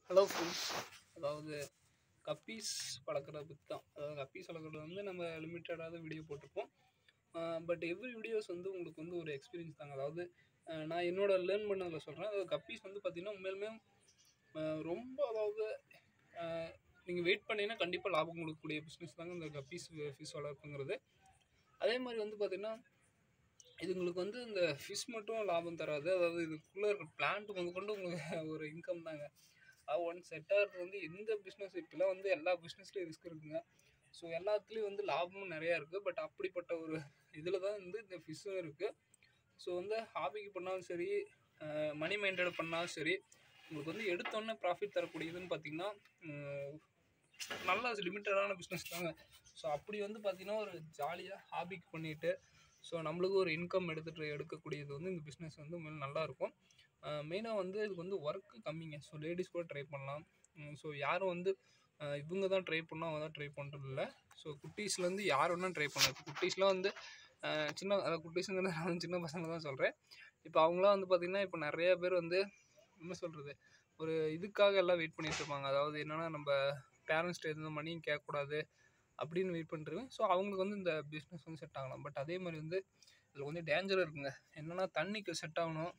hello friends அதாவது guppies வளர்க்குறத பற்றி தான் அதாவது கப்பீஸ் வளர்க்குறது வந்து நம்ம லிமிட்டடாக வீடியோ போட்டிருப்போம் பட் எவ்ரி வீடியோஸ் வந்து உங்களுக்கு வந்து ஒரு எக்ஸ்பீரியன்ஸ் தாங்க அதாவது அஹ் நான் என்னோட லேர்ன் பண்ணதில் சொல்கிறேன் அதாவது கப்பீஸ் வந்து பார்த்திங்கன்னா உண்மையிலுமே அஹ் ரொம்ப அதாவது நீங்கள் வெயிட் பண்ணீங்கன்னா கண்டிப்பாக லாபம் கொடுக்கக்கூடிய பிஸ்னஸ் தாங்க இந்த கப்பீஸ் ஃபிஷ் வளர்ப்புங்கிறது அதே மாதிரி வந்து பார்த்திங்கன்னா இதுங்களுக்கு வந்து இந்த ஃபிஷ் மட்டும் லாபம் தராது அதாவது இதுக்குள்ளே இருக்க பிளான்ட் வந்து கொண்டு உங்களுக்கு ஒரு இன்கம் தாங்க அது ஒன் செட் ஆகிறது வந்து எந்த பிஸ்னஸ் இப்போலாம் வந்து எல்லா பிஸ்னஸ்லேயும் ரிஸ்க் இருக்குங்க ஸோ எல்லாத்துலேயும் வந்து லாபமும் நிறையா இருக்குது பட் அப்படிப்பட்ட ஒரு இதில் தான் வந்து இந்த ஃபிஷ்ஷும் இருக்குது ஸோ வந்து ஹாபிக்கு பண்ணாலும் சரி மணி மைண்டட் பண்ணாலும் சரி உங்களுக்கு வந்து எடுத்தோன்னே ப்ராஃபிட் தரக்கூடியதுன்னு பார்த்தீங்கன்னா உம், நல்ல லிமிட்டடான பிஸ்னஸ் தாங்க ஸோ அப்படி வந்து பார்த்தீங்கன்னா ஒரு ஜாலியாக ஹாபிக்கு பண்ணிட்டு ஸோ நம்மளுக்கு ஒரு இன்கம் எடுத்துகிட்டு எடுக்கக்கூடியது வந்து இந்த பிஸ்னஸ் வந்து உண்மையில நல்லா இருக்கும் மெயினாக வந்து இதுக்கு வந்து ஒர்க்கு கம்மிங்க ஸோ லேடிஸ் கூட ட்ரை பண்ணலாம் ஸோ யாரும் வந்து அஹ் இவங்க தான் ட்ரை பண்ணால் அவங்க தான் ட்ரை பண்ணுறது இல்லை ஸோ குட்டீஸ்லேருந்து யார் வேணால் ட்ரை பண்ணலாம் இப்போ குட்டீஸ்லாம் வந்து அஹ் சின்ன அதாவது குட்டீஸுங்கிறது நான் வந்து சின்ன பசங்க தான் சொல்கிறேன் இப்போ அவங்களாம் வந்து பார்த்திங்கன்னா இப்போ நிறைய பேர் வந்து என்ன சொல்கிறது ஒரு இதுக்காக எல்லாம் வெயிட் பண்ணிட்டு இருப்பாங்க அதாவது என்னென்னா நம்ம பேரண்ட்ஸ்ட்டு எதுவும் மணியும் கேட்கக்கூடாது அப்படின்னு வெயிட் பண்ணிருக்கேன் ஸோ அவங்களுக்கு வந்து இந்த பிஸ்னஸ் வந்து செட் ஆகலாம் பட் அதே மாதிரி வந்து இதில் கொஞ்சம் டேஞ்சர் இருக்குங்க என்னென்னா தண்ணிக்கு செட் ஆகணும்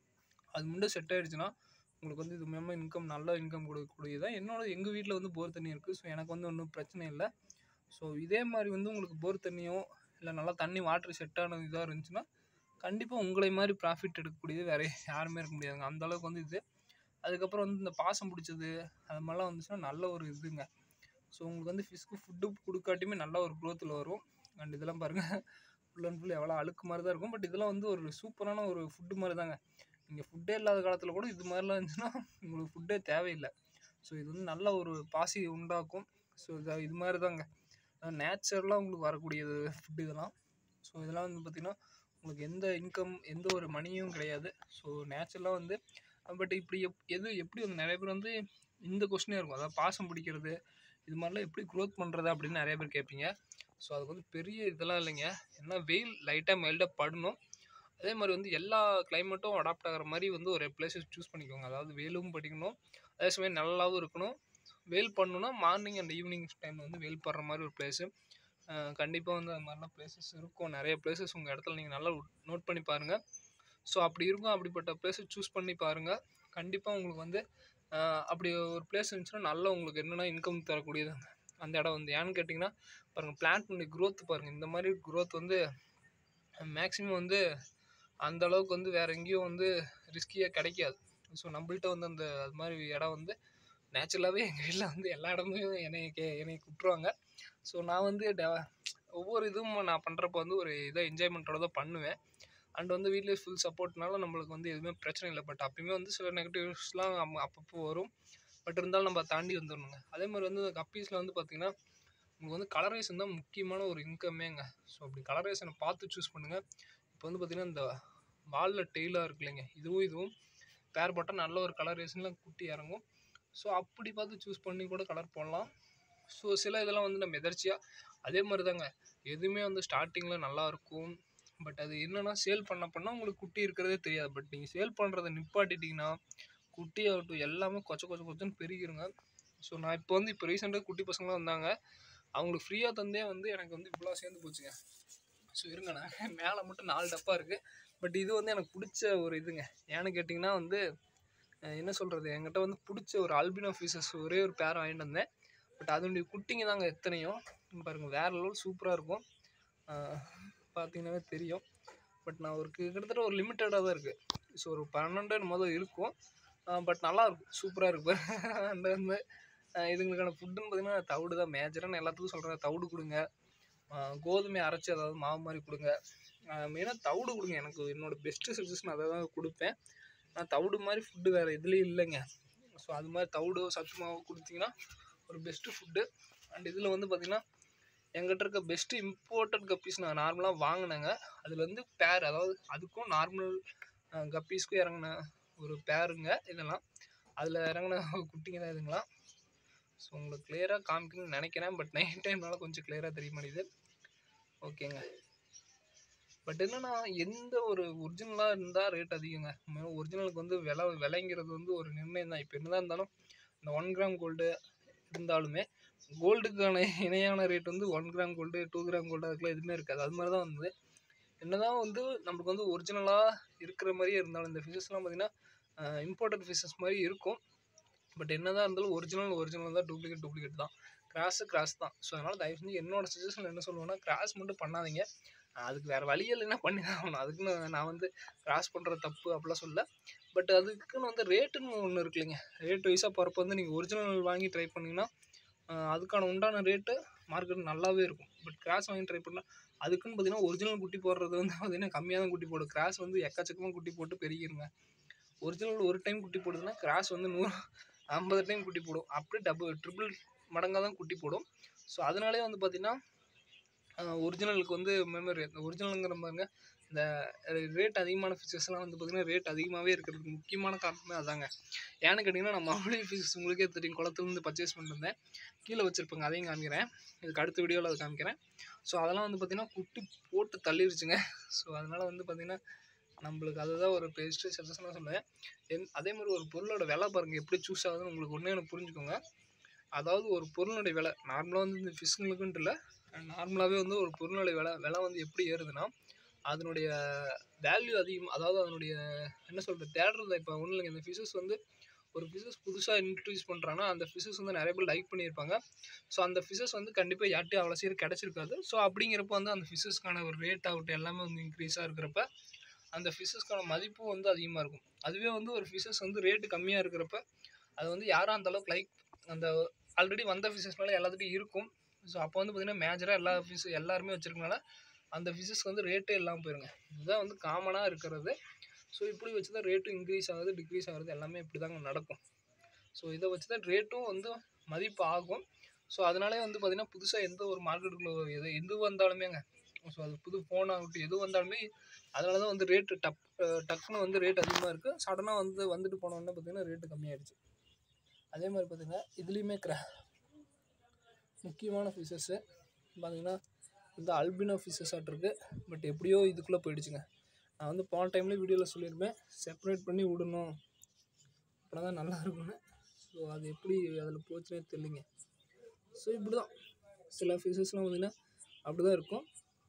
அது முன்னே செட் ஆகிடுச்சுன்னா உங்களுக்கு வந்து இது மூலமாக இன்கம் நல்ல இன்கம் கொடுக்கக்கூடியதான் என்னோட எங்கள் வீட்டில் வந்து போர் தண்ணி இருக்குது ஸோ எனக்கு வந்து ஒன்றும் பிரச்சனை இல்லை ஸோ இதே மாதிரி வந்து உங்களுக்கு போர் தண்ணியோ இல்லை நல்லா தண்ணி வாட்டர் செட் ஆன இதாக இருந்துச்சுன்னா கண்டிப்பாக உங்களை மாதிரி ப்ராஃபிட் எடுக்கக்கூடியது வேறு யாருமே இருக்க முடியாதுங்க அந்த அளவுக்கு வந்து இது அதுக்கப்புறம் வந்து இந்த பாசம் பிடிச்சது அது மாதிரிலாம் வந்துச்சுன்னா நல்ல ஒரு இதுங்க ஸோ உங்களுக்கு வந்து ஃபிஷ்க்கு ஃபுட்டு கொடுக்காட்டியுமே நல்ல ஒரு க்ரோத்தில் வரும் அண்ட் இதெல்லாம் பாருங்கள் ஃபுல் அண்ட் ஃபுல் எவ்வளோ அழுக்கு மாதிரி தான் இருக்கும் பட் இதெல்லாம் வந்து ஒரு சூப்பரான ஒரு ஃபுட்டு மாதிரி தாங்க நீங்கள் ஃபுட்டே இல்லாத காலத்தில் கூட இது மாதிரிலாம் இருந்துச்சுன்னா உங்களுக்கு ஃபுட்டே தேவையில்லை ஸோ இது வந்து நல்ல ஒரு பாசி உண்டாக்கும் ஸோ இது இது மாதிரி தாங்க நேச்சுரலாக உங்களுக்கு வரக்கூடியது ஃபுட்டு இதெல்லாம் ஸோ இதெல்லாம் வந்து பார்த்திங்கன்னா உங்களுக்கு எந்த இன்கம் எந்த ஒரு மணியும் கிடையாது ஸோ நேச்சுரலாக வந்து பட் இப்படி எப் எது எப்படி வந்து நிறைய பேர் வந்து இந்த கொஸ்டினே இருக்கும் அதாவது பாசம் பிடிக்கிறது இது மாதிரிலாம் எப்படி க்ரோத் பண்ணுறது அப்படின்னு நிறைய பேர் கேட்பீங்க ஸோ அதுக்கு வந்து பெரிய இதெல்லாம் இல்லைங்க ஏன்னா வெயில் லைட்டாக மைல்டாக படணும் அதே மாதிரி வந்து எல்லா கிளைமேட்டும் அடாப்ட் ஆகிற மாதிரி வந்து ஒரு பிளேஸஸ் சூஸ் பண்ணிக்கோங்க அதாவது வெயிலும் படிக்கணும் அதே சமயம் நல்லாவும் இருக்கணும் வெயில் பண்ணணும்னா மார்னிங் அண்ட் ஈவினிங் டைமில் வந்து வெயில் படுற மாதிரி ஒரு பிளேஸு கண்டிப்பாக வந்து அது மாதிரிலாம் பிளேசஸ் இருக்கும் நிறைய பிளேசஸ் உங்கள் இடத்துல நீங்கள் நல்லா நோட் பண்ணி பாருங்கள் ஸோ அப்படி இருக்கும் அப்படிப்பட்ட பிளேஸை சூஸ் பண்ணி பாருங்கள் கண்டிப்பாக உங்களுக்கு வந்து ஆஹ் அப்படி ஒரு பிளேஸ் இருந்துச்சுன்னா நல்ல உங்களுக்கு என்னென்னா இன்கம் தரக்கூடியதுங்க அந்த இடம் வந்து ஏன்னு கேட்டிங்கன்னா பாருங்கள் பிளான்ட்னுடைய growth பாருங்கள் இந்த மாதிரி growth வந்து மேக்ஸிமம் வந்து அந்த அளவுக்கு வந்து வேறு எங்கேயும் வந்து ரிஸ்கியாக கிடைக்காது ஸோ நம்மள்ட்ட வந்து அந்த அது மாதிரி இடம் வந்து நேச்சுரலாகவே எங்கள் வீட்டில் வந்து எல்லா இடமும் என்னை கே என்னை கூப்பிட்ருவாங்க ஸோ நான் வந்து டெ- ஒவ்வொரு இதுவும் நான் பண்ணுறப்ப வந்து ஒரு இதை என்ஜாய்மெண்ட்டோட தான் பண்ணுவேன் அண்ட் வந்து வீட்டில் ஃபுல் சப்போர்ட்னால நம்மளுக்கு வந்து எதுவுமே பிரச்சனை இல்லை பட் அப்பயுமே வந்து சில நெகட்டிவ்ஸ்லாம் நம்ம அப்பப்போ வரும் பட் இருந்தாலும் நம்ம தாண்டி வந்துடணுங்க அதே மாதிரி வந்து கப்பீஸில் வந்து பார்த்திங்கன்னா உங்களுக்கு வந்து கலரேஷன் தான் முக்கியமான ஒரு இன்கமேங்க ஸோ அப்படி கலரேஷனை பார்த்து சூஸ் பண்ணுங்கள் இப்போ வந்து பார்த்திங்கன்னா இந்த வாலில் டெய்லாக இருக்கு இல்லைங்க இதுவும் இதுவும் பேர் போட்டால் நல்ல ஒரு கலரேஷனில் குட்டி இறங்கும் ஸோ அப்படி பார்த்து சூஸ் பண்ணி கூட கலர் போடலாம் ஸோ சில இதெல்லாம் வந்து நம்ம எதர்ச்சியாக அதே மாதிரி தாங்க எதுவுமே வந்து ஸ்டார்டிங்கில் நல்லா இருக்கும் பட் அது என்னென்னா சேல் பண்ண பண்ண உங்களுக்கு குட்டி இருக்கிறதே தெரியாது பட் நீங்கள் சேல் பண்ணுறதை நிப்பாட்டிட்டீங்கன்னா குட்டி ஆகட்டும் எல்லாமே கொச்ச கொச்ச கொச்சன்னு பெருகிருங்க ஸோ நான் இப்போ வந்து இப்போ ரீசெண்டாக குட்டி பசங்களாம் வந்தாங்க அவங்களுக்கு ஃப்ரீயாக தந்தே வந்து எனக்கு வந்து இவ்வளோ சேர்ந்து போச்சுங்க ஸோ இருங்க நான் மேலே மட்டும் நாலு டப்பா இருக்குது பட் இது வந்து எனக்கு பிடிச்ச ஒரு இதுங்க ஏன்னு கேட்டிங்கன்னா வந்து அஹ் என்ன சொல்கிறது என்கிட்ட வந்து பிடிச்ச ஒரு அல்பினோ ஃபீஸஸ் ஒரே ஒரு பேர் வாங்கிட்டு வந்தேன் பட் அதனுடைய குட்டிங்க தாங்க எத்தனையும் இங்க பாருங்க வேறு லெவல் சூப்பராக இருக்கும் அஹ் பார்த்தீங்கன்னாவே தெரியும் பட் நான் ஒரு கிட்டத்தட்ட ஒரு லிமிட்டடாக தான் இருக்குது ஸோ ஒரு பன்னெண்டு முதல் இருக்கும் பட் நல்லா இருக்கும் சூப்பராக இருக்கு அண்ட் வந்து அஹ் இதுங்களுக்கான ஃபுட்டுன்னு பார்த்தீங்கன்னா தவிடு தான் மேஜராக நான் எல்லாத்துக்கும் சொல்கிறேன் தவிடு கொடுங்க அஹ் கோதுமை அரைச்சி அதாவது மாவு மாதிரி கொடுங்க மெயினாக தவிடு கொடுங்க எனக்கு என்னோட பெஸ்ட்டு சஜஷன் அதை தான் கொடுப்பேன் ஆனால் தவிடு மாதிரி ஃபுட்டு வேறு இதுலேயும் இல்லைங்க ஸோ அது மாதிரி தவிடு சத்து மாவு கொடுத்தீங்கன்னா ஒரு பெஸ்ட்டு ஃபுட்டு அண்ட் இதில் வந்து பார்த்திங்கன்னா எங்கிட்ட இருக்க பெஸ்ட்டு இம்போர்ட்டட் கப்பீஸ் நான் நார்மலாக வாங்கினேங்க அதில் வந்து பேர் அதாவது அதுக்கும் நார்மல் கப்பீஸ்க்கும் இறங்கின ஒரு பேருங்க இதெல்லாம் அதில் இறங்கின குட்டிங்க தான் இதுங்களாம் ஸோ உங்களுக்கு கிளியராக காமிக்கணும்னு நினைக்கிறேன் பட் நைட் டைம்னால கொஞ்சம் கிளியராக தெரிய மாட்டேங்குது ஓகேங்க பட் என்னன்னா எந்த ஒரு ஒரிஜினலாக இருந்தால் ரேட் அதிகங்க ஒரிஜினலுக்கு வந்து விலை விலைங்கிறது வந்து ஒரு நிர்ணயம் தான் இப்போ என்னதான் இருந்தாலும் இந்த ஒன் கிராம் கோல்டு இருந்தாலுமே கோல்டுக்கான இணையான ரேட் வந்து one gram gold two gram gold அதுக்கெலாம் எதுவுமே இருக்காது அது மாதிரி தான் வந்து என்னதான் வந்து நம்மளுக்கு வந்து ஒரிஜினலாக இருக்கிற மாதிரியே இருந்தாலும் இந்த ஃபிஷஸ்லாம் பார்த்திங்கன்னா இம்போர்ட்டட் ஃபிஷஸ் மாதிரி இருக்கும் பட் என்னதான் இருந்தாலும் ஒரிஜினல் ஒரிஜினல் தான் டூப்ளிகேட் டூப்ளிகேட் தான் கிராஸு கிராஸ் தான் ஸோ அதனால் தயவு செஞ்சு என்னோட சஜஷன் என்ன சொல்லுவேன்னா கிராஸ் மட்டும் பண்ணாதீங்க அதுக்கு வேறு வழி இல்லைன்னா பண்ணி தான் ஆகணும் அதுக்குன்னு நான் வந்து கிராஸ் பண்ணுற தப்பு அப்படிலாம் சொல்ல பட் அதுக்குன்னு வந்து ரேட்டுன்னு ஒன்று இருக்கு இல்லைங்க ரேட் வைஸாக போகிறப்ப வந்து நீங்கள் ஒரிஜினல் வாங்கி ட்ரை பண்ணிங்கன்னா அதுக்கான உண்டான ரேட்டு மார்க்கெட் நல்லாவே இருக்கும் பட் கிராஸ் வாங்கி ட்ரை பண்ணால் அதுக்குன்னு பார்த்தீங்கன்னா ஒரிஜினல் குட்டி போடுறது வந்து பார்த்தீங்கன்னா கம்மியாக தான் குட்டி போடும் கிராஸ் வந்து எக்கச்சக்கமாக குட்டி போட்டு பெருகிருங்க ஒரிஜினல் ஒரு டைம் குட்டி போடுதுன்னா கிராஸ் வந்து நூறு ஐம்பது டைம் குட்டி போடும் அப்படியே டபுள் ட்ரிபிள் மடங்காக தான் குட்டி போடும் ஸோ அதனாலே வந்து பார்த்திங்கன்னா ஒரிஜினலுக்கு வந்து மெமரி இந்த ஒரிஜினலுங்கிற பாருங்க இந்த ரேட் அதிகமான ஃபிஷஸ்லாம் வந்து பார்த்திங்கன்னா ரேட் அதிகமாகவே இருக்கிறதுக்கு முக்கியமான காரணமே அதாங்க ஏன்னு கேட்டிங்கன்னா நான் மவுளி ஃபிஷஸ் உங்களுக்கே தெரியும் குளத்துலேருந்து பர்ச்சேஸ் பண்ணிருந்தேன் கீழே வச்சுருப்பாங்க அதையும் காமிக்கிறேன் இதுக்கு அடுத்த வீடியோவில் அதை காமிக்கிறேன் ஸோ அதெல்லாம் வந்து பார்த்திங்கன்னா குட்டி போட்டு தள்ளிருச்சுங்க ஸோ அதனால் வந்து பார்த்திங்கன்னா நம்மளுக்கு அதுதான் ஒரு பெஸ்ட்டு சஜஷனாக சொல்லுவேன் என் அதே மாதிரி ஒரு பொருளோட விலை பாருங்கள் எப்படி சூஸ் ஆகுதுன்னு உங்களுக்கு ஒன்றே எனக்கு புரிஞ்சுக்கோங்க அதாவது ஒரு பொருளுடைய விலை நார்மலாக வந்து இந்த ஃபிஷ்ங்களுக்குன்ட்டு இல்லை நார்மலாகவே வந்து ஒரு பொருளுடைய விலை விலை வந்து எப்படி ஏறுதுன்னா அதனுடைய வேல்யூ அதிகம் அதாவது அதனுடைய என்ன சொல்கிறது தேடுறது இப்போ ஒன்றும் இல்லைங்க இந்த ஃபிஷஸ் வந்து ஒரு ஃபிஷஸ் புதுசாக இன்ட்ரடியூஸ் பண்ணுறாங்கன்னா அந்த ஃபிஷஸ் வந்து நிறைய பேர் லைக் பண்ணியிருப்பாங்க ஸோ அந்த ஃபிஷஸ் வந்து கண்டிப்பாக யார்ட்டையும் அவ்வளோ சீக்கிரம் கிடச்சிருக்காது ஸோ அப்படிங்கிறப்ப வந்து அந்த ஃபிஷஸ்க்கான ஒரு ரேட் ஆகட்டும் எல்லாமே வந்து இன்க்ரீஸாக இருக்கிறப்ப அந்த ஃபிஷஸ்க்கான மதிப்பும் வந்து அதிகமாக இருக்கும் அதுவே வந்து ஒரு ஃபிஷஸ் வந்து ரேட்டு கம்மியாக இருக்கிறப்ப அது வந்து யாரும் அந்த அளவுக்கு லைக் அந்த ஆல்ரெடி வந்த ஃபிஷஸ் மேலே எல்லாத்துட்டையும் இருக்கும் ஸோ அப்போ வந்து பார்த்திங்கன்னா மேஜராக எல்லா ஃபிஷ் எல்லாருமே வச்சுருக்கனால அந்த ஃபிஷஸ்க்கு வந்து ரேட்டே இல்லாமல் போயிருங்க இதுதான் வந்து காமனாக இருக்கிறது ஸோ இப்படி வச்சு தான் ரேட்டும் இன்க்ரீஸ் ஆகுது டிக்ரீஸ் ஆகுது எல்லாமே இப்படி தாங்க நடக்கும் ஸோ இதை வச்சு தான் ரேட்டும் வந்து மதிப்பு ஆகும் ஸோ அதனாலே வந்து பார்த்திங்கன்னா புதுசாக எந்த ஒரு மார்க்கெட்டுக்குள்ளே எது எது வந்தாலுமேங்க ஸோ அது புது ஃபோன் ஆகட்டும் எது வந்தாலுமே அதனால தான் வந்து ரேட்டு டப் டக்குன்னு வந்து ரேட் அதிகமாக இருக்குது சடனாக வந்து வந்துட்டு போனோடனே பார்த்திங்கன்னா ரேட்டு கம்மியாயிடுச்சு அதே மாதிரி பார்த்திங்கன்னா இதுலேயுமே கிரா முக்கியமான ஃபிஷஸ்ஸு பார்த்திங்கன்னா இந்த அல்பினோ ஃபிஷஸ் இருக்குது பட் எப்படியோ இதுக்குள்ளே போயிடுச்சுங்க நான் வந்து போன டைம்லேயே வீடியோவில் சொல்லியிருப்பேன் செப்பரேட் பண்ணி விடணும் அப்படின்னா தான் நல்லா இருக்கும்னு ஸோ அது எப்படி அதில் போச்சுனே தெரியலிங்க ஸோ இப்படி தான் சில ஃபிஷஸ்லாம் பார்த்திங்கன்னா அப்படி தான் இருக்கும்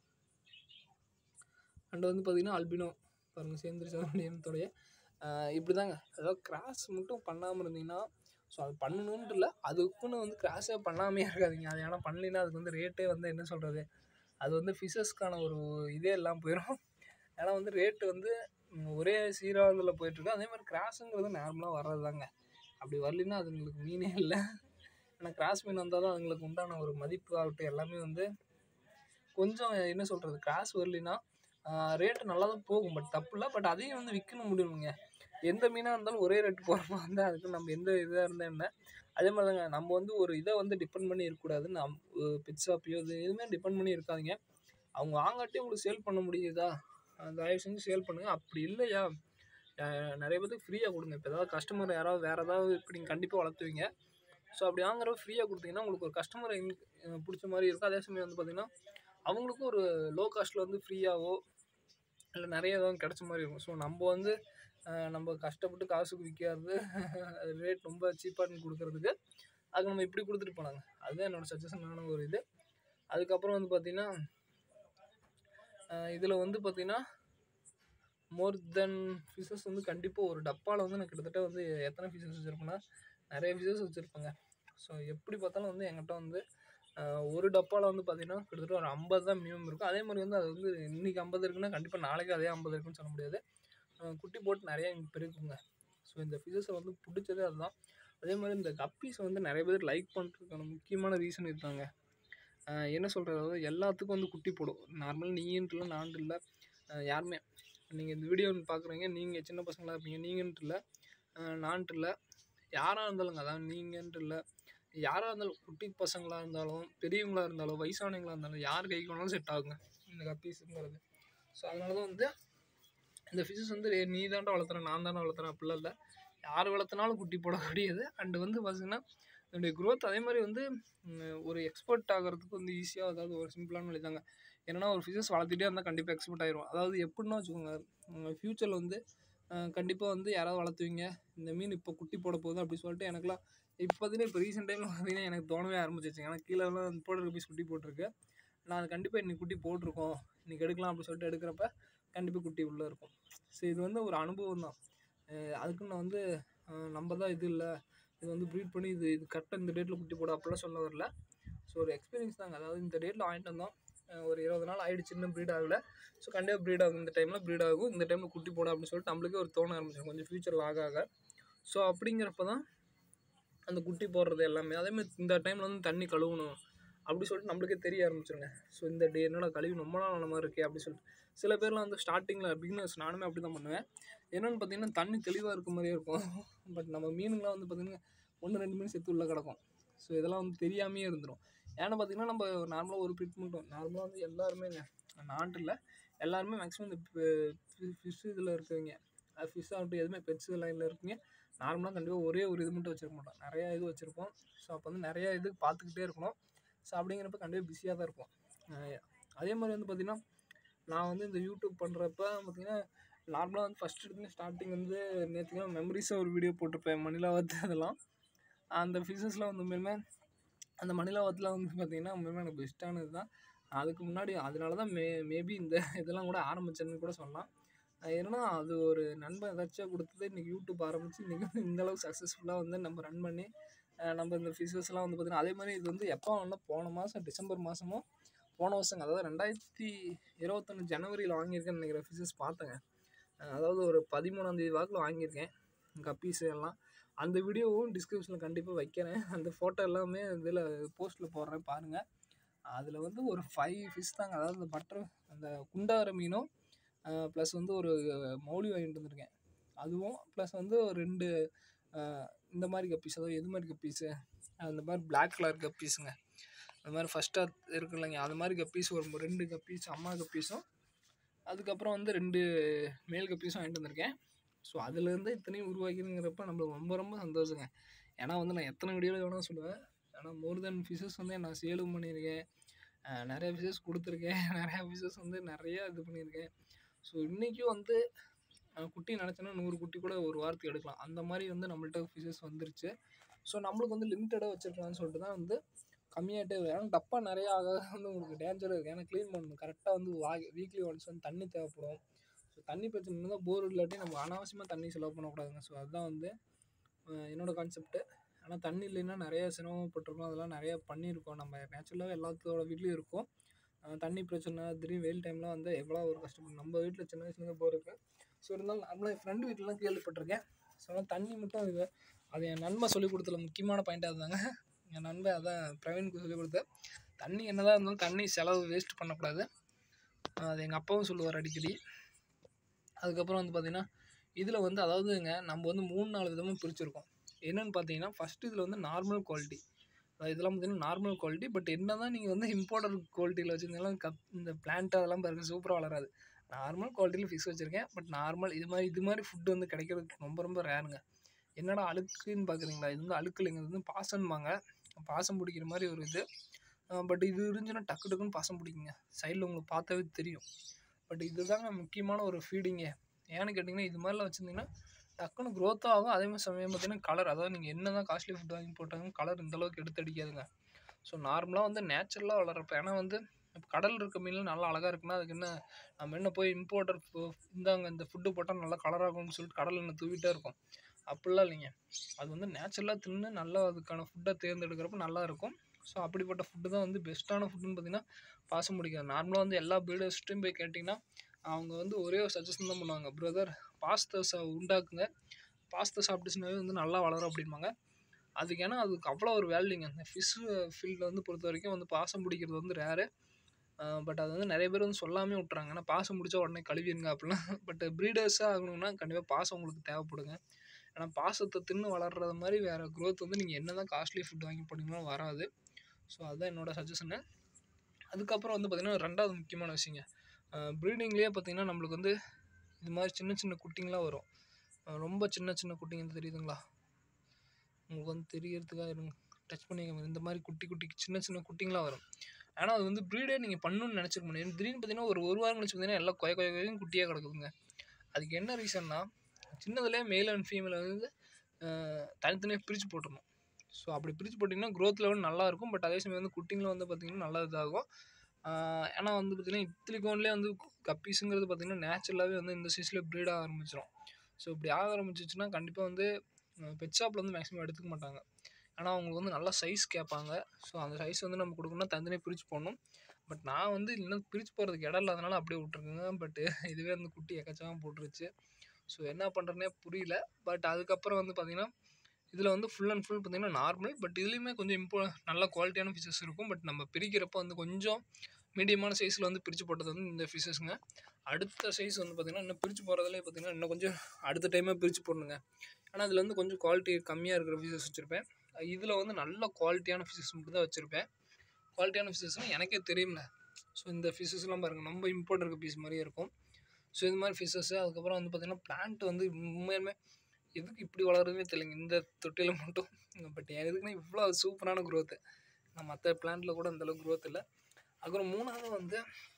அண்ட் வந்து பார்த்திங்கன்னா அல்பினோ பாருங்கள் சேர்ந்துருச்சோடைய இப்படி தாங்க அதாவது கிராஸ் மட்டும் பண்ணாமல் இருந்தீங்கன்னா ஸோ அது பண்ணணுன்ட்டு இல்லை அதுக்குன்னு வந்து கிராஸே பண்ணாமே இருக்காதீங்க அது ஏன்னா பண்ணலைன்னா அதுக்கு வந்து ரேட்டே வந்து என்ன சொல்கிறது அது வந்து ஃபிஷஸ்க்கான ஒரு இதே எல்லாம் போயிடும் ஏன்னா வந்து ரேட்டு வந்து ஒரே சீராகத்தில் போயிட்டுருக்கு அதே மாதிரி கிராஸுங்கிறது நார்மலாக வர்றது தாங்க அப்படி வரலைன்னா அதுங்களுக்கு மீனே இல்லை ஏன்னா கிராஸ் மீன் வந்தால் தான் அதுங்களுக்கு உண்டான ஒரு மதிப்பு ஆகட்டும் எல்லாமே வந்து கொஞ்சம் என்ன சொல்கிறது கிராஸ் வரலைன்னா ரேட்டு நல்லா தான் போகும் பட் தப்பு இல்லை பட் அதையும் வந்து விற்கணும் முடியணுங்க எந்த மீனாக இருந்தாலும் ஒரே ரேட் போகிறப்ப வந்து அதுக்கு நம்ம எந்த இதாக இருந்தால் என்ன அதே மாதிரி தாங்க நம்ம வந்து ஒரு இதை வந்து டிபெண்ட் பண்ணி இருக்கக்கூடாது நம் பெட் ஷாப்பையோ இது எதுவுமே டிபெண்ட் பண்ணி இருக்காதிங்க அவங்க வாங்காட்டி உங்களுக்கு சேல் பண்ண முடியுதா தயவு செஞ்சு சேல் பண்ணுங்கள் அப்படி இல்லையா நிறைய பேருக்கு ஃப்ரீயாக கொடுங்க இப்போ ஏதாவது கஸ்டமர் யாராவது வேறு ஏதாவது இப்போ நீங்கள் கண்டிப்பாக வளர்த்துவீங்க ஸோ அப்படி வாங்குறப்ப ஃப்ரீயாக கொடுத்தீங்கன்னா உங்களுக்கு ஒரு கஸ்டமரை பிடிச்ச மாதிரி இருக்கும் அதே சமயம் வந்து பார்த்திங்கன்னா அவங்களுக்கும் ஒரு லோ காஸ்ட்டில் வந்து ஃப்ரீயாகவோ இல்லை நிறைய எதாவது கிடச்ச மாதிரி இருக்கும் ஸோ நம்ம வந்து நம்ம கஷ்டப்பட்டு காசுக்கு விற்காது ரேட் ரொம்ப சீப்பாக கொடுக்கறதுக்கு அதுக்கு நம்ம இப்படி கொடுத்துட்டு போனாங்க அதுதான் என்னோடய சஜஷனான ஒரு இது அதுக்கப்புறம் வந்து பார்த்திங்கன்னா இதில் வந்து பார்த்திங்கன்னா மோர் தென் ஃபிஷஸ் வந்து கண்டிப்பாக ஒரு டப்பாவில் வந்து நான் கிட்டத்தட்ட வந்து எத்தனை ஃபிஷஸ் வச்சுருப்பேன்னா நிறைய ஃபிஷஸ் வச்சுருப்பேங்க ஸோ எப்படி பார்த்தாலும் வந்து என்கிட்ட வந்து ஒரு டப்பாவில் வந்து பார்த்திங்கன்னா கிட்டத்தட்ட ஒரு ஐம்பது தான் மினிமம் இருக்கும் அதே மாதிரி வந்து அது வந்து இன்றைக்கி ஐம்பது இருக்குன்னா கண்டிப்பாக நாளைக்கு அதே ஐம்பது இருக்குன்னு சொல்ல முடியாது குட்டி போட்டு நிறையா பெருக்குங்க ஸோ இந்த ஃபிஷஸை வந்து பிடிச்சதே அதுதான் அதே மாதிரி இந்த கப்பீஸை வந்து நிறைய பேர் லைக் பண்ணுறதுக்கான முக்கியமான ரீசன் இருக்காங்க என்ன சொல்கிறது அதாவது எல்லாத்துக்கும் வந்து குட்டி போடும் நார்மலாக நீன்ட்டு இல்லை நான்ட்டு இல்லை யாருமே நீங்கள் இந்த வீடியோ பார்க்குறீங்க நீங்கள் சின்ன பசங்களாக இருப்பீங்க நீங்கன்ட்டு இல்லை நான்ட்டு இல்லை யாராக இருந்தாலுங்க அதாவது நீங்கன்ட்டு இல்லை யாராக இருந்தாலும் குட்டி பசங்களாக இருந்தாலும் பெரியவங்களாக இருந்தாலும் வயசானவங்களாக இருந்தாலும் யார் கைக்கு வேணாலும் செட் ஆகுங்க இந்த கப்பீஸுங்கிறது ஸோ அதனால தான் வந்து இந்த ஃபிஷஸ் வந்து நீ தாண்டா வளர்த்துறேன் நான் தானே வளர்த்துறேன் அப்படிலாம் இல்லை யார் வளர்த்துனாலும் குட்டி போடக்கூடியது அண்டு வந்து பார்த்திங்கன்னா இதனுடைய க்ரோத் அதே மாதிரி வந்து ஒரு எக்ஸ்பர்ட் ஆகிறதுக்கு வந்து ஈஸியாக அதாவது ஒரு சிம்பிளான வழி தாங்க என்னென்னா ஒரு ஃபிஷஸ் வளர்த்துட்டே இருந்தால் கண்டிப்பாக எக்ஸ்பர்ட் ஆயிரும் அதாவது எப்படின்னா வச்சுக்கோங்க ஃப்யூச்சரில் வந்து கண்டிப்பாக வந்து யாராவது வளர்த்துவீங்க இந்த மீன் இப்போ குட்டி போட போகுது அப்படி சொல்லிட்டு எனக்குலாம் இப்போ பார்த்தீங்கன்னா இப்போ ரீசெண்ட் டைமில் பார்த்தீங்கன்னா எனக்கு தோணவே ஆரம்பிச்சிச்சு ஏன்னா கீழெல்லாம் போடுற பீஸ் குட்டி போட்டிருக்கு நான் அது கண்டிப்பாக இன்னைக்கு குட்டி போட்டிருக்கோம் இன்னைக்கு எடுக்கலாம் அப்படின்னு சொல்லிட்டு எடுக்கிறப்ப கண்டிப்பாக குட்டி உள்ளே இருக்கும் ஸோ இது வந்து ஒரு அனுபவம் தான் அதுக்கு நான் வந்து அஹ் நம்ம தான் இது இல்லை இது வந்து ப்ரீட் பண்ணி இது இது கரெக்டாக இந்த டேட்டில் குட்டி போட அப்படிலாம் சொல்ல வரல ஸோ ஒரு எக்ஸ்பீரியன்ஸ் தாங்க அதாவது இந்த டேட்டில் வாங்கிட்டு வந்தோம் அஹ் ஒரு இருபது நாள் ஆயிடுச்சு இன்னும் ப்ரீட் ஆகல ஸோ கண்டிப்பாக ப்ரீட் ஆகும் இந்த டைமில் ப்ரீட் ஆகும் இந்த டைமில் குட்டி போட அப்படின்னு சொல்லிட்டு நம்மளுக்கே ஒரு தோண ஆரம்பிச்சிடும் கொஞ்சம் ஃபியூச்சரில் ஆக ஆக ஸோ அப்படிங்கிறப்ப தான் அந்த குட்டி போடுறது எல்லாமே அதேமாதிரி இந்த டைமில் வந்து தண்ணி கழுவணும் அப்படி சொல்லிட்டு நம்மளுக்கே தெரிய ஆரம்பிச்சிருங்க ஸோ இந்த டே என்னடா கழுவி ரொம்ப நாள் ஆன மாதிரி இருக்கே அப்படி சொல்லிட்டு சில பேர்லாம் வந்து ஸ்டார்டிங்கில் பிகினர்ஸ் நானுமே அப்படி தான் பண்ணுவேன் என்னென்னு பார்த்தீங்கன்னா தண்ணி தெளிவாக இருக்க மாதிரியே இருக்கும் பட் நம்ம மீனுங்களாம் வந்து பார்த்திங்கன்னா ஒன்று ரெண்டு மீன் செத்து உள்ளே கிடக்கும் ஸோ இதெல்லாம் வந்து தெரியாமையே இருந்துடும் ஏன்னா பார்த்தீங்கன்னா நம்ம நார்மலாக ஒரு ட்ரீட்மெண்ட் நார்மலாக வந்து எல்லாருமே நாட்டில் எல்லாருமே மேக்ஸிமம் இந்த ஃபிஷ் இதில் இருக்கவங்க ஃபிஷ் ஆகட்டும் எதுவுமே பெட்ஸ் லைனில் இருக்கீங்க நார்மலாக கண்டிப்பாக ஒரே ஒரு இது மட்டும் வச்சிருக்க மாட்டோம் நிறையா இது வச்சுருப்போம் ஸோ அப்போ வந்து நிறையா இது பார்த்துக்கிட்டே இருக்கணும் ஸோ அப்படிங்கிறப்ப கண்டிப்பாக பிஸியாக தான் இருப்போம் அஹ் அதே மாதிரி வந்து பார்த்திங்கன்னா நான் வந்து இந்த யூடியூப் பண்ணுறப்ப பார்த்திங்கன்னா நார்மலாக வந்து ஃபஸ்ட் எடுத்து ஸ்டார்டிங் வந்து நேற்றுக்கு மெமரிஸாக ஒரு வீடியோ போட்டிருப்பேன் மணிலாவத்து அதெல்லாம் அந்த ஃபிஷஸ்லாம் வந்து உண்மையுமே அந்த மணிலாவத்தில் வந்து பார்த்திங்கன்னா உண்மையுமே எனக்கு பெஸ்ட்டானது தான் அதுக்கு முன்னாடி அதனால தான் மே மேபி இந்த இதெல்லாம் கூட ஆரம்பிச்சேன்னு கூட சொல்லலாம் அஹ் ஏன்னா அது ஒரு நண்பன் ஏதாச்சும் கொடுத்தது இன்றைக்கி யூடியூப் ஆரம்பித்து இன்றைக்கி வந்து இந்தளவுக்கு சக்ஸஸ்ஃபுல்லாக வந்து நம்ம ரன் பண்ணி அஹ் நம்ம இந்த ஃபிஷஸ்லாம் வந்து பார்த்திங்கன்னா அதே மாதிரி இது வந்து எப்போ வாங்கினா போன மாதம் டிசம்பர் மாதமோ போன வருஷங்க அதாவது ரெண்டாயிரத்தி இருபத்தொன்று ஜனவரியில் வாங்கியிருக்கேன்னு நினைக்கிறேன் ஃபிஷஸ் பார்த்தேங்க அஹ் அதாவது ஒரு பதிமூணாந்தேதி வாக்கில் வாங்கியிருக்கேன் கப்பீஸ் எல்லாம் அந்த வீடியோவும் டிஸ்கிரிப்ஷனில் கண்டிப்பாக வைக்கிறேன் அந்த ஃபோட்டோ எல்லாமே இதில் போஸ்ட்டில் போடுறேன் பாருங்கள் அதில் வந்து ஒரு ஃபைவ் ஃபிஷ் தாங்க அதாவது இந்த பட்டர் அந்த குண்டார மீனும் ப்ளஸ் வந்து ஒரு மௌலி வாங்கிட்டு வந்திருக்கேன் அதுவும் ப்ளஸ் வந்து ஒரு ரெண்டு அஹ், இந்த மாதிரி கப்பீஸ் அதாவது எது மாதிரி கப்பீஸு அந்த மாதிரி பிளாக் கலர் கப்பீஸுங்க அந்த மாதிரி ஃபஸ்ட்டாக இருக்கு இல்லைங்க அது மாதிரி கப்பீஸ் ஒரு ரெண்டு கப்பீஸ் அம்மா கப்பீஸும் அதுக்கப்புறம் வந்து ரெண்டு மேல் கப்பீஸும் வாங்கிட்டு வந்திருக்கேன் ஸோ அதுலேருந்து இத்தனையும் உருவாக்கிதுங்கிறப்ப நம்மளுக்கு ரொம்ப ரொம்ப சந்தோஷங்க ஏன்னா வந்து நான் எத்தனை வீடியோவில் வேணால் சொல்லுவேன் ஆனால் மோர் தென் ஃபிஷஸ் வந்து நான் சேலும் பண்ணியிருக்கேன் அஹ் நிறைய ஃபிஷஸ் கொடுத்துருக்கேன் நிறையா ஃபிஷஸ் வந்து நிறையா இது பண்ணியிருக்கேன் ஸோ இன்றைக்கும் வந்து அஹ் குட்டி நினச்சேன்னா நூறு குட்டி கூட ஒரு வாரத்துக்கு எடுக்கலாம் அந்த மாதிரி வந்து நம்மள்ட்ட ஃபிஷஸ் வந்துருச்சு ஸோ நம்மளுக்கு வந்து லிமிட்டடாக வச்சுருக்கலாம்னு சொல்லிட்டு தான் வந்து கம்மியாகிட்டே வரும் ஏன்னா டப்பா நிறையா ஆக வந்து உங்களுக்கு டேஞ்சர் இருக்குது ஏன்னா க்ளீன் பண்ணணும் கரெக்டாக வந்து வா வீக்லி ஒன்ஸ் வந்து தண்ணி தேவைப்படும் ஸோ தண்ணி பிரச்சனை இருந்தால் போர் இல்லாட்டி நம்ம அனாவசியமாக தண்ணி செலவு பண்ணக்கூடாதுங்க ஸோ அதுதான் வந்து அஹ் என்னோட கான்செப்ட்டு ஆனால் தண்ணி இல்லைன்னா நிறைய சிரமப்பட்டிருக்கோம் அதெல்லாம் நிறையா பண்ணியிருக்கோம் நம்ம நேச்சுரலாகவே எல்லாத்தோட வீட்லேயும் இருக்கும் அஹ் தண்ணி பிரச்சனை திடீர்னு வெயில் டைம்லாம் வந்து எவ்வளோ ஒரு கஷ்டப்படும் நம்ம வீட்டில் சின்ன வயசுலேருந்து போர் இருக்கு ஸோ இருந்தாலும் நார்மலாக என் ஃப்ரெண்டு வீட்டிலலாம் கேள்விப்பட்டிருக்கேன் ஸோ ஆனால் தண்ணி மட்டும் இது அது என் நண்பன் சொல்லி கொடுத்தல முக்கியமான பாயிண்ட்டாக இருந்தாங்க என் நண்பன் அதான் பிரவீனுக்கு சொல்லி கொடுத்த தண்ணி என்னதான் இருந்தாலும் தண்ணி செலவு வேஸ்ட் பண்ணக்கூடாது அஹ் அது எங்கள் அப்பாவும் சொல்லுவார் அடிக்கடி அதுக்கப்புறம் வந்து பார்த்திங்கன்னா இதில் வந்து அதாவதுங்க நம்ம வந்து மூணு நாலு விதமாக பிரிச்சிருக்கோம் என்னென்னு பார்த்தீங்கன்னா ஃபஸ்ட்டு இதில் வந்து நார்மல் குவாலிட்டி இதெல்லாம் பார்த்தீங்கன்னா நார்மல் குவாலிட்டி பட் என்ன தான் நீங்கள் வந்து இம்போர்ட்டட் குவாலிட்டியில் வச்சுருந்தாலும் கப் இந்த பிளான்ட் அதெல்லாம் பாருங்க சூப்பராக வளராது நார்மல் குவாலிட்டியில் ஃபிக்ஸ் வச்சுருக்கேன் பட் நார்மல் இது மாதிரி இது மாதிரி ஃபுட் வந்து கிடைக்கிறதுக்கு ரொம்ப ரொம்ப ரேருங்க என்னடா அழுக்குன்னு பார்க்குறீங்களா இது வந்து அழுக்கு இல்லைங்க இது வந்து பாசம்பாங்க பாசம் பிடிக்கிற மாதிரி ஒரு இது பட் இது இருந்துச்சுன்னா டக்கு டக்குன்னு பாசம் பிடிக்குங்க சைடில் உங்களுக்கு பார்த்தாவே தெரியும் பட் இதுதாங்க முக்கியமான ஒரு ஃபீடிங்கே ஏன்னு கேட்டிங்கன்னா இது மாதிரிலாம் வச்சுருந்தீங்கன்னா டக்குன்னு க்ரோத் ஆகும் அதே மாதிரி சமயம் பார்த்தீங்கன்னா கலர் அதாவது நீங்கள் என்ன தான் காஸ்ட்லி ஃபுட் வாங்கி போட்டாங்க கலர் இந்தளவுக்கு எடுத்து அடிக்காதுங்க ஸோ நார்மலாக வந்து நேச்சுரலாக வளர்றப்ப ஏன்னா வந்து இப்போ கடல் இருக்க மீன்லாம் நல்லா அழகாக இருக்குன்னா அதுக்கு என்ன நம்ம என்ன போய் இம்போர்ட்டர் இந்தாங்க இந்த ஃபுட்டு போட்டால் நல்லா கலராகும்னு சொல்லிட்டு கடல் எண்ணெய் தூவிட்டே இருக்கும் அப்படிலாம் இல்லைங்க அது வந்து நேச்சுரலாக தின்னு நல்லா அதுக்கான ஃபுட்டை தேர்ந்தெடுக்கிறப்ப நல்லா இருக்கும் ஸோ அப்படிப்பட்ட ஃபுட்டு தான் வந்து பெஸ்ட்டான ஃபுட்டுன்னு பார்த்தீங்கன்னா பாசம் பிடிக்காது நார்மலாக வந்து எல்லா ப்ரீடர்ஸ்ட்டையும் போய் கேட்டிங்கன்னா அவங்க வந்து ஒரே ஒரு சஜஷன் தான் பண்ணுவாங்க பிரதர் பாஸ்தா உண்டாக்குங்க பாஸ்தா சாப்பிட்டுச்சுனாவே வந்து நல்லா வளரும் அப்படிம்பாங்க அதுக்கு ஏன்னா அதுக்கு அவ்வளோ ஒரு வேல்யூங்க இந்த ஃபிஷ் ஃபீல்டில் வந்து பொறுத்த வரைக்கும் வந்து பாசம் பிடிக்கிறது வந்து ரேரு பட் அது வந்து நிறைய பேர் வந்து சொல்லாமே விட்றாங்க ஏன்னா பாசம் பிடிச்சா உடனே கழுவிடுங்க அப்படிலாம் பட் ப்ரீடர்ஸாக ஆகணும்னா கண்டிப்பாக பாசம் உங்களுக்கு தேவைப்படுங்க ஏன்னா பாசத்தை தின்னு வளர்றது மாதிரி வேறு க்ரோத் வந்து நீங்கள் என்ன தான் காஸ்ட்லி ஃபுட் வாங்கி போட்டிங்கனாலும் வராது ஸோ அதுதான் என்னோடய சஜஷனு அதுக்கப்புறம் வந்து பார்த்திங்கன்னா ரெண்டாவது முக்கியமான விஷயங்க ப்ரீடிங்லேயே பார்த்திங்கன்னா நம்மளுக்கு வந்து இது மாதிரி சின்ன சின்ன குட்டிங்களாம் வரும் அஹ் ரொம்ப சின்ன சின்ன குட்டிங்க தெரியுதுங்களா உங்களுக்கு வந்து தெரியறதுக்காக இருங்க டச் பண்ணிக்க இந்த மாதிரி குட்டி குட்டி சின்ன சின்ன குட்டிங்களாம் வரும் ஆனால் அது வந்து ப்ரீடே நீங்கள் பண்ணணும்னு நினச்சிருக்க முடியும் திடீர்னு பார்த்தீங்கன்னா ஒரு ஒரு வாரம் கழிச்சு பார்த்தீங்கன்னா எல்லாம் கொய கொய கொயன்னு குட்டியாக கிடக்குதுங்க அதுக்கு என்ன ரீசன்னா சின்னதுலேயே மேல் அண்ட் ஃபீமேல் வந்து அஹ், தனித்தனியாக பிரித்து போட்டுடணும் ஸோ அப்படி பிரித்து போட்டிங்கன்னா growth லெவல் நல்லா இருக்கும் பட் அதே சமயம் வந்து குட்டிங்களும் வந்து பார்த்திங்கன்னா நல்லா இதாகும் ஆஹ் ஏன்னா வந்து பார்த்திங்கன்னா இத்திலிகோன்லேயே வந்து கப்பீஸுங்கிறது பார்த்திங்கன்னா நேச்சுரலாகவே வந்து இந்த சைஸில் ப்ரீட் ஆக ஆரம்பிச்சிடும் ஸோ இப்படி ஆக ஆரம்பிச்சிச்சுன்னா கண்டிப்பாக வந்து பெட் ஷாப்பில் வந்து மேக்ஸிமம் எடுத்துக்க மாட்டாங்க ஆனால் அவங்களுக்கு வந்து நல்லா சைஸ் கேட்பாங்க ஸோ அந்த சைஸ் வந்து நம்ம கொடுக்கணும்னா தனித்தனியாக பிரித்து போடணும் பட் நான் வந்து இன்னும் பிரித்து போகிறதுக்கு இடம் இல்லாதனால அப்படியே விட்ருக்குங்க பட் இதுவே வந்து குட்டி எக்கச்சக்கமாக போட்டுருச்சு ஸோ என்ன பண்ணுறதுனே புரியல பட் அதுக்கப்புறம் வந்து பார்த்திங்கன்னா இதில் வந்து ஃபுல் அண்ட் ஃபுல் பார்த்திங்கன்னா நார்மல் பட் இதுலேயுமே கொஞ்சம் இம்போ நல்ல குவாலிட்டியான ஃபிஷஸ் இருக்கும் பட் நம்ம பிரிக்கிறப்ப வந்து கொஞ்சம் மீடியமான சைஸில் வந்து பிரித்து போட்டது வந்து இந்த ஃபிஷஸ்ங்க அடுத்த சைஸ் வந்து பார்த்திங்கன்னா இன்னும் பிரித்து போகிறதுலே பார்த்திங்கன்னா இன்னும் கொஞ்சம் அடுத்த டைமாக பிரித்து போடணுங்க ஆனால் இதில் வந்து கொஞ்சம் குவாலிட்டி கம்மியாக இருக்கிற ஃபிஷஸ் வச்சுருப்பேன் இதில் வந்து நல்ல குவாலிட்டியான ஃபிஷஸ் மட்டும் தான் வச்சுருப்பேன் குவாலிட்டியான ஃபிஷஸ்னால் எனக்கே தெரியும்ல ஸோ இந்த ஃபிஷஸ்லாம் பாருங்கள் நம்ம இம்போர்ட் இருக்க பீஸ் மாதிரியே இருக்கும் ஸோ இது மாதிரி ஃபிஷஸ்ஸு அதுக்கப்புறம் வந்து பார்த்திங்கன்னா பிளான்ட் வந்து உண்மையுமே எதுக்கு இப்படி வளருதுன்னே தெரியலைங்க இந்த தொட்டியில் மட்டும் பட் எதுக்குன்னா இவ்வளோ சூப்பரான growth நான் மற்ற பிளான்ட்டில் கூட அந்தளவுக்கு growth இல்லை அப்புறம் மூணாவது வந்து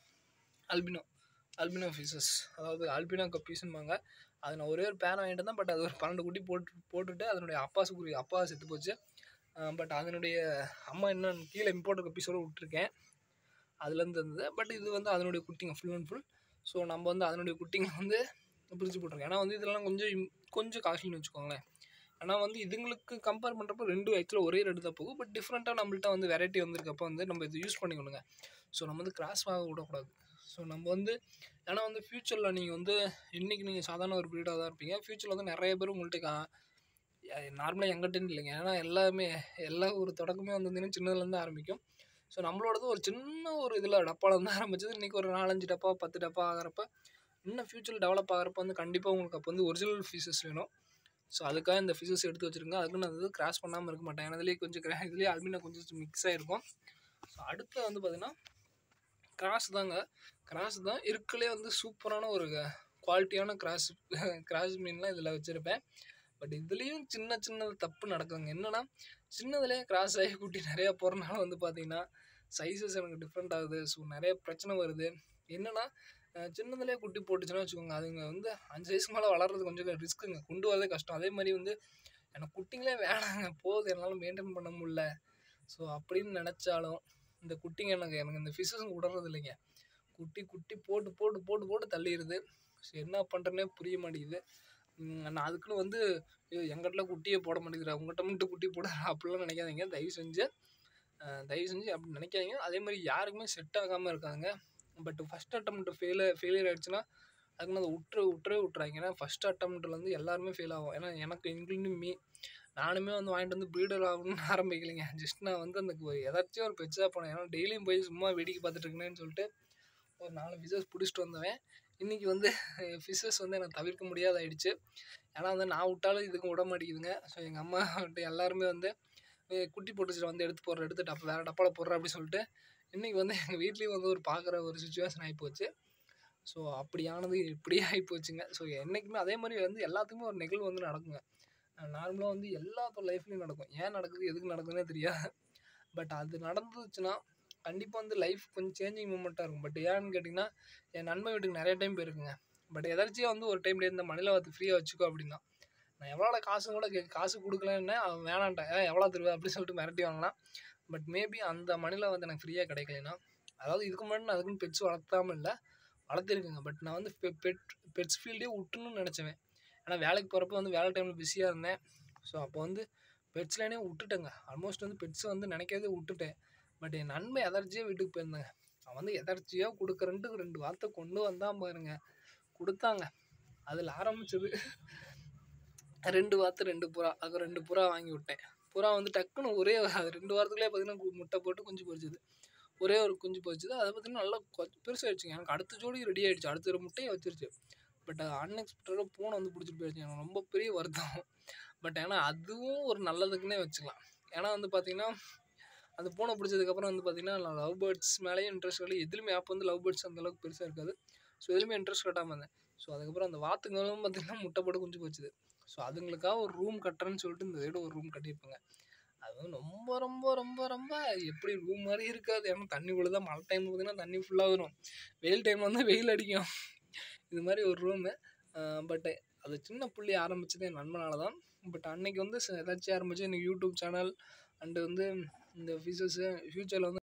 அல்பினோ அல்பினோ ஃபிஷஸ் அதாவது அல்பினோ கப்பீஸ்ன்பாங்க அது நான் ஒரே ஒரு பேர் வாங்கிட்டு தான் பட் அது ஒரு பன்னெண்டு குட்டி போட்டு போட்டுட்டு அதனுடைய அப்பா சுக்குரி அப்பா செத்து போச்சு பட் அதனுடைய அம்மா இன்னும் கீழே இம்போர்ட் கப்பீஸோடு விட்டுருக்கேன் அதுலேருந்து இருந்தது பட் இது வந்து அதனுடைய குட்டிங்க ஃபுல் அண்ட் ஃபுல் ஸோ நம்ம வந்து அதனுடைய குட்டிங்க வந்து பிரித்து போட்டிருக்கோம் ஏன்னா வந்து இதெல்லாம் கொஞ்சம் im- கொஞ்சம் காஸ்ட்லின்னு வச்சுக்கோங்களேன் ஆனால் வந்து இதுங்களுக்கு கம்பேர் பண்ணுறப்ப ரெண்டு ஆக்சுவலாக ஒரே ரேட்டு தான் போகும் பட் டிஃப்ரெண்ட்டாக நம்மள்ட்ட வந்து வெரைட்டி வந்திருக்கப்போ வந்து நம்ம இது யூஸ் பண்ணிக்கணுங்க ஸோ நம்ம வந்து கிராஸ் ஆக விடக்கூடாது ஸோ நம்ம வந்து ஏன்னா வந்து ஃப்யூச்சரில் நீங்கள் வந்து இன்றைக்கி நீங்கள் சாதாரண ஒரு ப்ரீடாக தான் இருப்பீங்க ஃப்யூச்சரில் வந்து நிறைய பேர் உங்கள்கிட்ட கா நார்மலாக எங்கிட்டன்னு இல்லைங்க ஏன்னா எல்லாமே எல்லா ஒரு தொடக்கமே வந்து பார்த்தீங்கன்னா சின்னதுலேருந்து ஆரம்பிக்கும் ஸோ நம்மளோடது ஒரு சின்ன ஒரு இதில் டப்பாவில் வந்து ஆரம்பிச்சது இன்றைக்கி ஒரு நாலஞ்சு டப்பா பத்து டப்பா ஆகிறப்ப இன்னும் ஃப்யூச்சரில் டெவலப் ஆகிறப்ப வந்து கண்டிப்பாக உங்களுக்கு அப்போ வந்து ஒரிஜினல் ஃபீஸஸ் வேணும் ஸோ அதுக்காக இந்த ஃபீஸஸ் எடுத்து வச்சுருங்க அதுக்கு நான் வந்து கிராஸ் பண்ணாமல் இருக்க மாட்டேன் ஏன்னா இதுலேயே கொஞ்சம் கிரா இதுலேயே அல்மினா கொஞ்சம் மிக்ஸ் ஆகிருக்கும் ஸோ அடுத்து வந்து பார்த்திங்கன்னா கிராஸ் தாங்க கிராஸ் தான் இருக்கலே வந்து சூப்பரான ஒரு குவாலிட்டியான கிராஸ் கிராஸ் மீன்லாம் இதில் வச்சுருப்பேன் பட் இதுலேயும் சின்ன சின்ன தப்பு நடக்குதுங்க என்னென்னா சின்னதுலேயே கிராஸ் ஆகி குட்டி நிறையா போகிறனால வந்து பார்த்திங்கன்னா சைஸஸ் எனக்கு டிஃப்ரெண்ட் ஆகுது ஸோ நிறைய பிரச்சனை வருது என்னென்னா சின்னதுலேயே குட்டி போட்டுச்சுன்னா வச்சுக்கோங்க அதுங்க வந்து அஞ்சு வயசுக்கு மேலே வளர்றது கொஞ்சம் ரிஸ்க்குங்க கொண்டு வரதே கஷ்டம் அதே மாதிரி வந்து எனக்கு குட்டிங்களே வேணாங்க போகுது என்னால் மெயின்டைன் பண்ண முடியல ஸோ அப்படின்னு நினச்சாலும் இந்த குட்டிங்க எனக்கு எனக்கு இந்த ஃபிஷ்ஷுங்க விடுறது இல்லைங்க குட்டி குட்டி போட்டு போட்டு போட்டு போட்டு தள்ளிடுது ஸோ என்ன பண்ணுறேனே புரிய மாட்டேங்குது உம் நான் அதுக்குன்னு வந்து ஐயோ எங்கிட்டல குட்டியே போட மாட்டேங்கிறா உங்கள்கிட்ட மட்டும் குட்டி போட அப்படிலாம் நினைக்காதீங்க தயவு செஞ்சு அஹ் தயவு செஞ்சு அப்படி நினைக்காதீங்க அதே மாதிரி யாருக்குமே செட் ஆகாமல் இருக்காங்க but first attempt failure failure ஆயிடுச்சுன்னா அதுக்குன்னு அதை விட்டுரு விட்டுறவே விட்றாங்க ஏன்னா ஃபஸ்ட் அட்டம்ப்ட்டில் வந்து எல்லாருமே ஃபெயில் ஆகும் ஏன்னா எனக்கு இன்க்ளூடிங் மீ நானுமே வந்து வாங்கிட்டு வந்து ப்ரீடர் ஆகணும்னு ஆரம்பிக்கலைங்க ஜஸ்ட் நான் வந்து அந்த ஒரு எதாச்சும் ஒரு பெட்ஸாக போனேன் ஏன்னா டெய்லியும் போய் சும்மா வேடிக்கை பார்த்துட்டு இருக்கேன்னு சொல்லிட்டு ஒரு நாலு ஃபிஷஸ் பிடிச்சிட்டு வந்தவன் இன்றைக்கி வந்து ஃபிஷஸ் வந்து எனக்கு தவிர்க்க முடியாத ஆயிடுச்சு ஏன்னா வந்து நான் விட்டாலும் இதுக்கும் விட மாட்டேங்குதுங்க ஸோ எங்கள் அம்மா வந்துட்டு எல்லாருமே வந்து "ஏய், குட்டி போட்டுச்சுட்டு வந்து எடுத்து போடுற எடுத்து டப்பா வேறு டப்பாவில் போடுற அப்படி சொல்லிட்டு இன்றைக்கி வந்து எங்கள் வீட்லேயும் வந்து ஒரு பார்க்குற ஒரு சுச்சுவேஷன் ஆகிப்போச்சு ஸோ அப்படியானது இப்படியே ஆகிப்போச்சுங்க ஸோ என்றைக்குமே அதே மாதிரி வந்து எல்லாத்துக்குமே ஒரு நிகழ்வு வந்து நடக்குங்க நார்மலாக வந்து எல்லாத்தோட லைஃப்லையும் நடக்கும் ஏன் நடக்குது எதுக்கு நடக்குதுன்னே தெரியாது பட் அது நடந்துச்சுன்னா கண்டிப்பாக வந்து லைஃப் கொஞ்சம் சேஞ்சிங் மூமெண்ட்டாக இருக்கும் பட் ஏன்னு கேட்டிங்கன்னா என் நண்பன் வீட்டுக்கு நிறைய டைம் போயிருக்குங்க பட் எதாச்சியாக வந்து ஒரு டைம்ல இந்த மணில வந்து ஃப்ரீயாக வச்சுக்கோ அப்படின்னா நான் எவ்வளோ காசு கூட கே காசு கொடுக்கலன்னு அவன் வேணான்ட்டான் ஏன் எவ்வளோ தருவேன் அப்படின்னு சொல்லிட்டு மிரட்டி வாங்கினான் பட் மேபி அந்த மணில வந்து எனக்கு ஃப்ரீயாக கிடைக்கலனா அதாவது இதுக்கு முன்னாடி நான் அதுக்குன்னு பெட்ஸ் வளர்த்தாம இல்லை வளர்த்திருக்கேங்க பட் நான் வந்து பெ பெட் பெட்ஸ் ஃபீல்டே விட்டுணும்னு நினச்சவன் ஏன்னா வேலைக்கு போகிறப்ப வந்து வேலை டைமில் பிஸியாக இருந்தேன் ஸோ அப்போ வந்து பெட்ஸ் லைனே விட்டுட்டேங்க ஆல்மோஸ்ட் வந்து பெட்ஸை வந்து நினைக்கிறதே விட்டுட்டேன் பட் என் நண்பன் எதர்ச்சியாக வீட்டுக்கு போயிருந்தேங்க அவன் வந்து எதர்ச்சியாக கொடுக்குறன்ட்டு ரெண்டு வார்த்தை கொண்டு வந்தான் பாருங்க கொடுத்தாங்க அதில் ஆரம்பிச்சது ரெண்டு வார்த்தை ரெண்டு புறா அது ரெண்டு புறா வாங்கி விட்டேன் புறா வந்து டக்குன்னு ஒரே அது ரெண்டு வாரத்துக்குள்ளே பார்த்தீங்கன்னா கு- முட்டை போட்டு குஞ்சு பொரிச்சுது ஒரே ஒரு குஞ்சு பொரிச்சுது அதை பார்த்தீங்கன்னா நல்லா கொ- பெருசாகிடுச்சுங்க எனக்கு அடுத்த ஜோடி ரெடி ஆகிடுச்சு அடுத்த ஒரு முட்டையை வச்சிருச்சு பட் அது அன்எக்ஸ்பெக்டடாக பூனை வந்து பிடிச்சிட்டு போயிடுச்சு எனக்கு ரொம்ப பெரிய வருத்தம் பட் ஏன்னா அதுவும் ஒரு நல்லதுக்குன்னே வச்சுக்கலாம் ஏன்னா வந்து பார்த்தீங்கன்னா அந்த பூனை பிடிச்சதுக்கப்புறம் வந்து பார்த்தீங்கன்னா நான் லவ் பேர்ட்ஸ் மேலேயும் இன்ட்ரெஸ்ட் இல்லை எதுலையுமே அப்போ வந்து லவ் பேர்ட்ஸ் அந்த அளவுக்கு பெருசாக இருக்காது ஸோ எதுலையுமே இன்ட்ரெஸ்ட் கட்டாமல் இருந்தேன் ஸோ அதுக்கப்புறம் அந்த வாத்துங்களும் பார்த்தீங்கன்னா முட்டை போட்டு குஞ்சு போச்சுது ஸோ அதுங்களுக்காக ஒரு ரூம் கட்டுறேன்னு சொல்லிட்டு இந்த சைடு ஒரு ரூம் கட்டியிருப்பேங்க அது வந்து ரொம்ப ரொம்ப ரொம்ப ரொம்ப எப்படி ரூம் மாதிரி இருக்காது ஏன்னா தண்ணி விழுதா மழை டைம் பார்த்தீங்கன்னா தண்ணி ஃபுல்லாக வரும் வெயில் டைமில் வந்து வெயில் அடிக்கும் இது மாதிரி ஒரு ரூமு பட் அது சின்ன புள்ளி ஆரம்பிச்சது என் நண்பனால தான் பட் அன்னைக்கு வந்து ச எதாச்சும் ஆரம்பிச்சு எனக்கு யூடியூப் சேனல் அண்டு வந்து இந்த ஃபியூச்சர்ஸு ஃப்யூச்சரில் வந்து